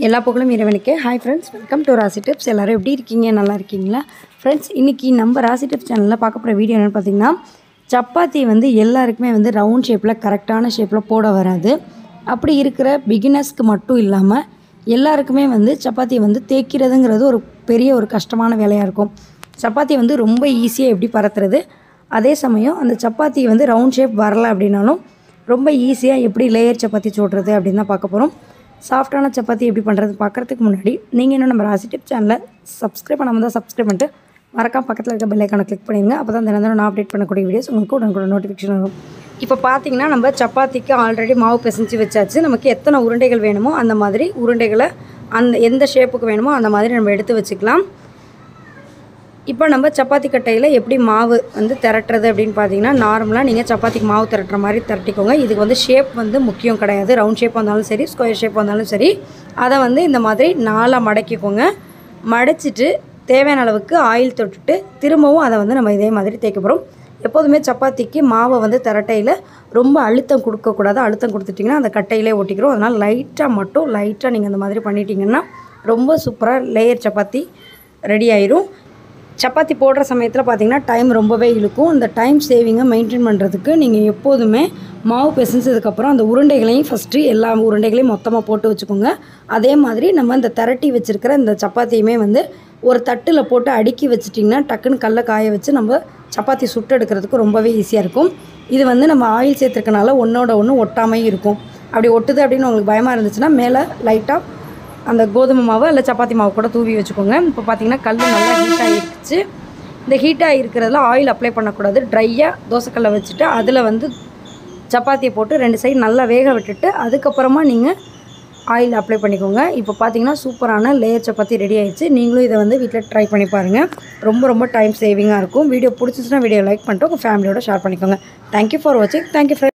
எல்லா புகழும் இறைவனுக்கே hi friends welcome to Rasi tips எல்லோரும் எப்படி இருக்கீங்க நல்லா இருக்கீங்களா ஃப்ரெண்ட்ஸ் இன்றைக்கி நம்ம ராசி டிப்ஸ் சேனலில் பார்க்க போகிற வீடியோ என்னென்னு பார்த்தீங்கன்னா சப்பாத்தி வந்து எல்லாருக்குமே வந்து ரவுண்ட் ஷேப்பில் கரெக்டான ஷேப்பில் போட வராது அப்படி இருக்கிற பிகினர்ஸ்க்கு மட்டும் இல்லாமல் எல்லாருக்குமே வந்து சப்பாத்தி வந்து தேய்க்கிறதுங்கிறது ஒரு பெரிய ஒரு கஷ்டமான வேலையாக இருக்கும் சப்பாத்தி வந்து ரொம்ப ஈஸியாக எப்படி பரத்துறது அதே சமயம் அந்த சப்பாத்தி வந்து ரவுண்ட் ஷேப் வரல அப்படின்னாலும் ரொம்ப ஈஸியாக எப்படி லேயர் சப்பாத்தி சுடுறது அப்படின்னு தான் பார்க்க போகிறோம் சாஃப்டான சப்பாத்தி எப்படி பண்ணுறது பார்க்குறதுக்கு முன்னாடி நீங்கள் இன்னும் நம்ம ராசி டிப் சேனலை சப்ஸ்கிரைப் பண்ணாமல் தான் சப்ஸ்கிரைப் பண்ணிட்டு மறக்காம பக்கத்தில் இருக்க பெல் ஐக்கானை கிளிக் பண்ணிடுங்க அப்போ தான் தினம் தினம் நான் அப்டேட் பண்ணக்கூடிய வீடியோஸ் உங்களுக்கு உடனுக்குடன் நோட்டிஃபிகேஷன் வரும் இப்போ பார்த்தீங்கன்னா நம்ம சப்பாத்திக்கு ஆல்ரெடி மாவு பிசைஞ்சு வச்சாச்சு நமக்கு எத்தனை உருண்டைகள் வேணுமோ அந்த மாதிரி உருண்டைகளை அந்த எந்த ஷேப்புக்கு வேணுமோ அந்த மாதிரி நம்ம எடுத்து வச்சுக்கலாம் இப்போ நம்ம சப்பாத்தி கட்டையில் எப்படி மாவு வந்து திரட்டுறது அப்படின்னு பார்த்தீங்கன்னா நார்மலாக நீங்கள் சப்பாத்திக்கு மாவு திரட்டுற மாதிரி திரட்டிக்கோங்க இதுக்கு வந்து ஷேப் வந்து முக்கியம் கிடையாது ரவுண்ட் ஷேப் வந்தாலும் சரி ஸ்கொயர் ஷேப் வந்தாலும் சரி அதை வந்து இந்த மாதிரி நாலாக மடக்கிக்கோங்க மடிச்சிட்டு தேவையான அளவுக்கு ஆயில் தொட்டுட்டு திரும்பவும் அதை வந்து நம்ம இதே மாதிரி தேய்க்க போகிறோம் எப்போதுமே சப்பாத்திக்கு மாவை வந்து திரட்டையில் ரொம்ப அழுத்தம் கொடுக்கக்கூடாது அழுத்தம் கொடுத்துட்டிங்கன்னா அந்த கட்டையிலே ஒட்டிக்கிறோம் அதனால் லைட்டாக மட்டும் லைட்டாக நீங்கள் அந்த மாதிரி பண்ணிட்டீங்கன்னா ரொம்ப சூப்பராக லேயர் சப்பாத்தி ரெடி ஆயிரும் சப்பாத்தி போடுற சமயத்தில் பார்த்தீங்கன்னா டைம் ரொம்பவே இழுக்கும் அந்த டைம் சேவிங்கை மெயின்டைன் பண்ணுறதுக்கு நீங்கள் எப்போதுமே மாவு பிசைஞ்சதுக்கப்புறம் அந்த உருண்டைகளையும் ஃபஸ்ட்டு எல்லா உருண்டைகளையும் மொத்தமாக போட்டு வச்சுக்கோங்க அதே மாதிரி நம்ம இந்த திரட்டி வச்சுருக்கிற இந்த சப்பாத்தியுமே வந்து ஒரு தட்டில் போட்டு அடுக்கி வச்சிட்டிங்கன்னா டக்குன்னு கல்லை காய வச்சு நம்ம சப்பாத்தி சுட்டு எடுக்கிறதுக்கு ரொம்பவே ஈஸியாக இருக்கும் இது வந்து நம்ம ஆயில் சேர்த்துருக்கனால ஒன்றோட ஒன்று ஒட்டாமையும் இருக்கும் அப்படி ஒட்டுது அப்படின்னு உங்களுக்கு பயமாக இருந்துச்சுன்னா மேலே லைட்டாக அந்த கோதுமை மாவு இல்லை சப்பாத்தி மாவு கூட தூவி வச்சுக்கோங்க இப்போ பார்த்தீங்கன்னா கல் நல்லா ஹீட் ஆகிருச்சு இந்த ஹீட்டாக இருக்கிறதுல ஆயில் அப்ளை பண்ணக்கூடாது ட்ரையாக தோசைக்கல்லை வச்சுட்டு அதில் வந்து சப்பாத்தியை போட்டு ரெண்டு சைடு நல்லா வேக விட்டுட்டு அதுக்கப்புறமா நீங்கள் ஆயில் அப்ளை பண்ணிக்கோங்க இப்போ பார்த்தீங்கன்னா சூப்பரான லேயர் சப்பாத்தி ரெடி ஆயிடுச்சு நீங்களும் இதை வந்து வீட்டில் ட்ரை பண்ணி பாருங்கள் ரொம்ப ரொம்ப டைம் சேவிங்காக இருக்கும் வீடியோ பிடிச்சிச்சுன்னா வீடியோ லைக் பண்ணிட்டு உங்கள் ஃபேமிலியோட ஷேர் பண்ணிக்கோங்க தேங்க்யூ ஃபார் வாட்சிங் தேங்க்யூ